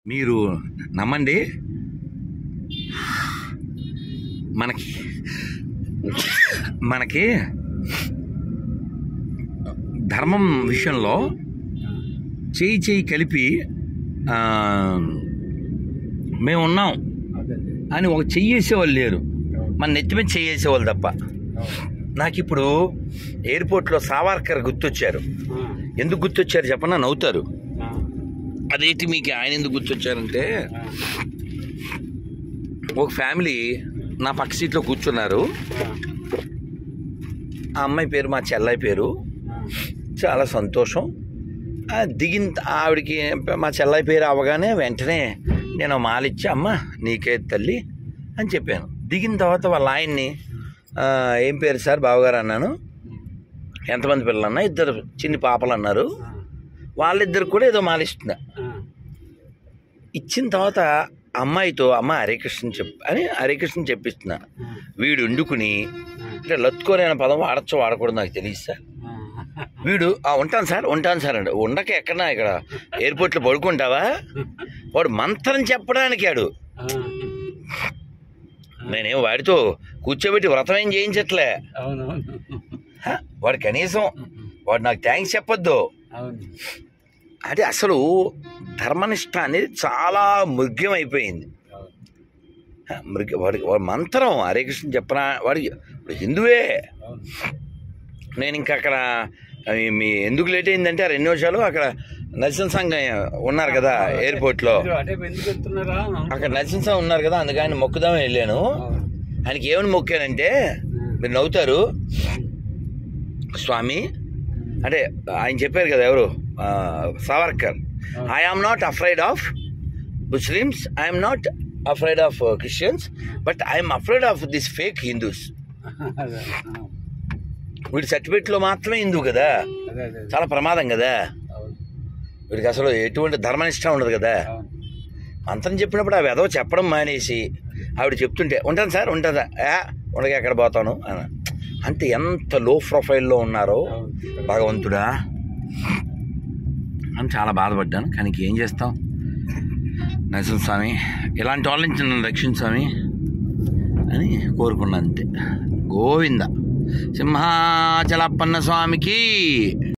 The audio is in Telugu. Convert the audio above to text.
మీరు నమ్మండి మనకి మనకి ధర్మం విషయంలో చేయి చేయి కలిపి ఆ, మేము ఉన్నాం అదే అని ఒక చెయ్యి వేసేవాళ్ళు లేరు మన నెత్తి మీద చెయ్యి వేసేవాళ్ళు తప్ప నాకు ఇప్పుడు ఎయిర్పోర్ట్లో సావార్కర్ గుర్తొచ్చారు ఎందుకు గుర్తొచ్చారు చెప్పనా నవ్వుతారు అదేంటి మీకు ఆయన ఎందుకు గుర్తొచ్చారంటే ఒక ఫ్యామిలీ నా పక్క సీట్లో కూర్చున్నారు ఆ అమ్మాయి పేరు మా చెల్లాయి పేరు చాలా సంతోషం ఆ దిగిన ఆవిడకి మా చెల్లాయి పేరు అవగానే వెంటనే నేను మాలిచ్చి అమ్మ నీకే తల్లి అని చెప్పాను దిగిన తర్వాత వాళ్ళ ఆయన్ని "ఆ, ఏం పేరు సార్ బావగారు అన్నాను ఎంతమంది పిల్లలు అన్నా ఇద్దరు చిన్ని పాపలు అన్నారు వాళ్ళిద్దరు కూడా ఏదో మాలిస్తున్నా ఇచ్చిన తర్వాత అమ్మాయితో అమ్మ హరే కృష్ణ చెప్ అని హరే కృష్ణ చెప్పిస్తున్నా వీడు వండుకుని అంటే లత్తుకోని అనే పదం వాడచ్చో వాడకూడదు నాకు తెలియదు సార్ వీడు "ఆ, ఉంటాను సార్ ఉంటాను సార్ అండి ఉండక ఎక్కడన్నా ఇక్కడ ఎయిర్పోర్ట్లో పడుకుంటావా వాడు మంత్రం చెప్పడానికి ఆడు నేనేం వాడితో కూర్చోబెట్టి వ్రతం ఏం చేయించట్లే అవునవును హ? వాడు కనీసం వాడు నాకు థ్యాంక్స్ చెప్పొద్దు అవును అంటే అసలు ధర్మనిష్ట అనేది చాలా మృగ్యం అయిపోయింది హ, మృగ వాడికి వాడి మంత్రం హరే కృష్ణ చెప్పనా వాడికి వాడు హిందువే అవును నేను ఇంకా అక్కడ అవి మీ ఎందుకు లేట్ అయిందంటే ఆ రెండు నిమిషాలు అక్కడ నరసింహ సంఘం ఉన్నారు కదా ఎయిర్పోర్ట్లో మీరు అటే ఎందుకు వెళ్తున్నారా అక్కడ నరసింహ స్వామి ఉన్నారు కదా అందుకే ఆయన మొక్కుదామని వెళ్ళాను అవును. ఆయనకి ఏమని మొక్కానంటే మీరు నవ్వుతారు స్వామి అంటే ఆయన చెప్పారు కదా ఎవరు ఆ, Savarkar I am not afraid of Muslims I'm not afraid of Christians but I'm afraid of this fake Hindus అదే వీడి సర్టిఫికెట్లో మాత్రమే హిందూ కదా అదే అదే చాలా ప్రమాదం కదా అవును వీడికి అసలు ఎటువంటి ధర్మనిష్ట ఉండదు కదా అవును మంత్రం చెప్పినప్పుడు ఆ వెధవ చెప్పడం మానేసి ఆవిడ చెప్తుంటే ఉంటాను సార్ ఉంటుందా ఏ ఉండగా ఎక్కడ పోతాను అని అంటే ఎంత లో ప్రొఫైల్లో ఉన్నారో అవును భగవంతుడా అని చాలా బాధపడ్డాను కానీ ఏం చేస్తాం నరసింహ స్వామి ఇలాంటి వాళ్ళ నుంచి నన్ను రక్షించు స్వామి అని కోరుకున్నా అంతే గోవింద సింహాచలప్పన్న స్వామికి